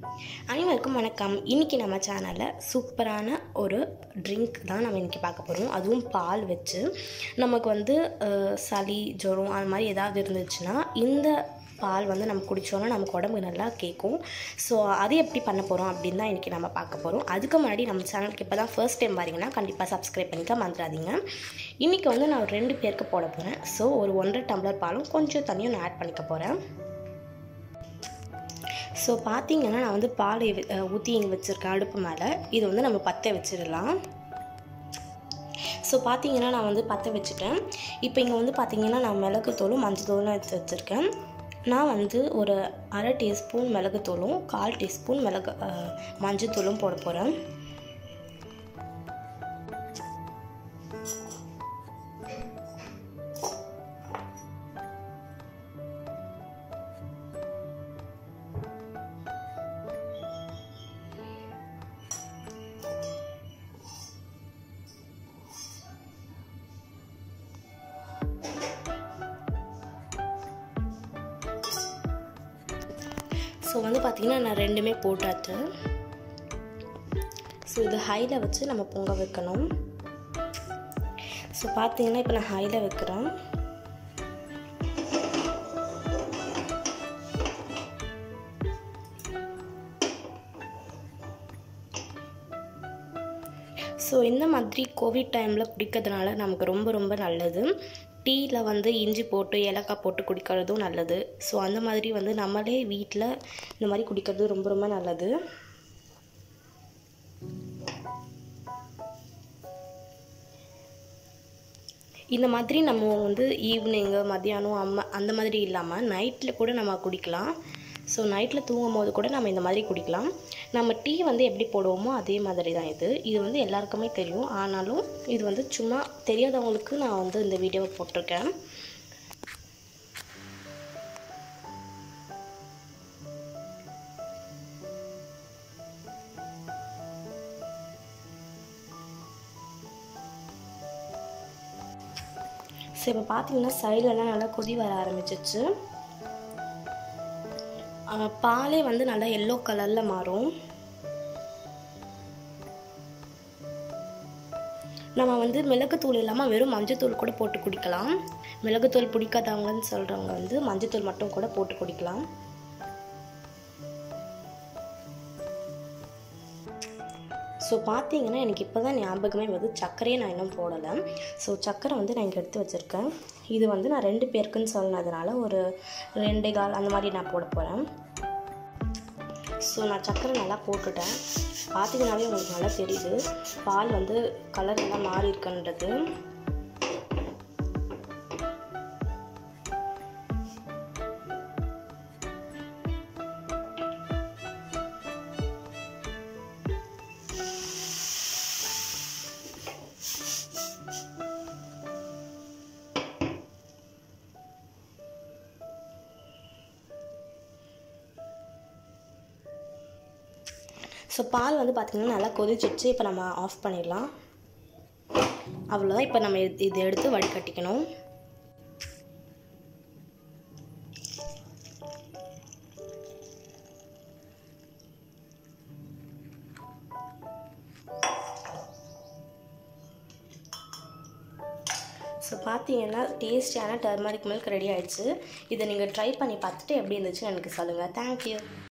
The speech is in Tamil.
அனைவருக்கும் வணக்கம் இன்றைக்கி நம்ம சேனலில் சூப்பரான ஒரு ட்ரிங்க் தான் நம்ம இன்றைக்கி பார்க்க போகிறோம் அதுவும் பால் வச்சு நமக்கு வந்து அஹ், சளி ஜுரம் அது மாதிரி ஏதாவது இருந்துச்சுன்னா இந்த பால் வந்து நம்ம குடித்தோன்னா நமக்கு உடம்பு நல்லா கேட்கும் ஸோ அது எப்படி பண்ண போகிறோம் அப்படின்னு தான் இன்றைக்கி நம்ம பார்க்க போகிறோம் அதுக்கு முன்னாடி நம்ம சேனலுக்கு இப்போ தான் ஃபர்ஸ்ட் டைம் பாருங்கன்னா கண்டிப்பாக சப்ஸ்கிரைப் பண்ணிக்க மறந்துடாதீங்க இன்றைக்கி வந்து நான் ஒரு ரெண்டு பேருக்கு போட போகிறேன் ஸோ ஒரு ஒன்றரை டம்ளர் பாலும் கொஞ்சம் தண்ணியும் நான் ஆட் பண்ணிக்க போகிறேன் ஸோ பார்த்தீங்கன்னா நான் வந்து பால் ஊற்றி இங்கே வச்சுருக்கேன் அடுப்பு மேலே இது வந்து நம்ம பற்ற வச்சிடலாம் ஸோ பார்த்தீங்கன்னா நான் வந்து பற்ற வச்சுட்டேன் இப்போ இங்கே வந்து பார்த்தீங்கன்னா நான் மிளகுத்தூளும் மஞ்சத்தூளும் எடுத்து வச்சுருக்கேன் நான் வந்து ஒரு அரை டீஸ்பூன் மிளகுத்தூளும் கால் டீஸ்பூன் மிளகு அஹ், மஞ்சத்தூளும் போட போகிறேன் ஸோ வந்து பார்த்திங்கன்னா நான் ரெண்டுமே போட்டாச்சு ஸோ இது ஹையில் வச்சு நம்ம பொங்க வைக்கணும் ஸோ பார்த்தீங்கன்னா இப்போ நான் ஹையில் வைக்கிறேன் ஸோ இந்த மாதிரி கோவிட் டைமில் குடிக்கிறதுனால நமக்கு ரொம்ப ரொம்ப நல்லது டீயில் வந்து இஞ்சி போட்டு ஏலக்காய் போட்டு குடிக்கிறதும் நல்லது ஸோ அந்த மாதிரி வந்து நம்மளே வீட்டில் இந்த மாதிரி குடிக்கிறது ரொம்ப ரொம்ப நல்லது இந்த மாதிரி நம்ம வந்து ஈவினிங்கு மத்தியானம் அம்மா அந்த மாதிரி இல்லாமல் நைட்டில் கூட நம்ம குடிக்கலாம் ஸோ நைட்டில் தூங்கும் போது கூட நம்ம இந்த மாதிரி குடிக்கலாம் நம்ம டீ வந்து எப்படி போடுவோமோ அதே மாதிரி தான் இது இது வந்து எல்லாருக்குமே தெரியும் ஆனாலும் இது வந்து சும்மா தெரியாதவங்களுக்கு நான் வந்து இந்த வீடியோவை போட்டிருக்கேன் ஸோ இப்போ பார்த்தீங்கன்னா சைட்லலாம் நல்லா கொதி வர ஆரம்பிச்சிச்சு ஆஹ் பாலே வந்து நல்லா எல்லோ கலரில் மாறும் நம்ம வந்து மிளகுத்தூள் இல்லாமல் வெறும் மஞ்சத்தூள் கூட போட்டு குடிக்கலாம் மிளகுத்தூள் பிடிக்காதவங்கன்னு சொல்கிறவங்க வந்து மஞ்சத்தூள் மட்டும் கூட போட்டு குடிக்கலாம் ஸோ பார்த்தீங்கன்னா எனக்கு இப்போ தான் ஞாபகமே வருது சர்க்கரையே நான் இன்னும் போடலை ஸோ சர்க்கரை வந்து நான் இங்கே எடுத்து வச்சுருக்கேன் இது வந்து நான் ரெண்டு பேருக்குன்னு சொன்னதுனால ஒரு ரெண்டே கால் அந்த மாதிரி நான் போட போகிறேன் ஸோ நான் சர்க்கரை நல்லா போட்டுட்டேன் பார்த்தீங்கன்னாவே உங்களுக்கு நல்லா தெரியுது பால் வந்து கலர் எல்லாம் மாறி இருக்குன்றது ஸோ பால் வந்து பார்த்திங்கன்னா நல்லா கொதிச்சிடுச்சு இப்போ நம்ம ஆஃப் பண்ணிடலாம் அவ்வளோதான் இப்போ நம்ம இது இதை எடுத்து வடிகட்டிக்கணும் ஸோ பார்த்தீங்கன்னா டேஸ்டியான டர்மரிக் மில்க் ரெடி ஆயிடுச்சு இதை நீங்கள் ட்ரை பண்ணி பார்த்துட்டு எப்படி இருந்துச்சுன்னு எனக்கு சொல்லுங்கள் தேங்க்யூ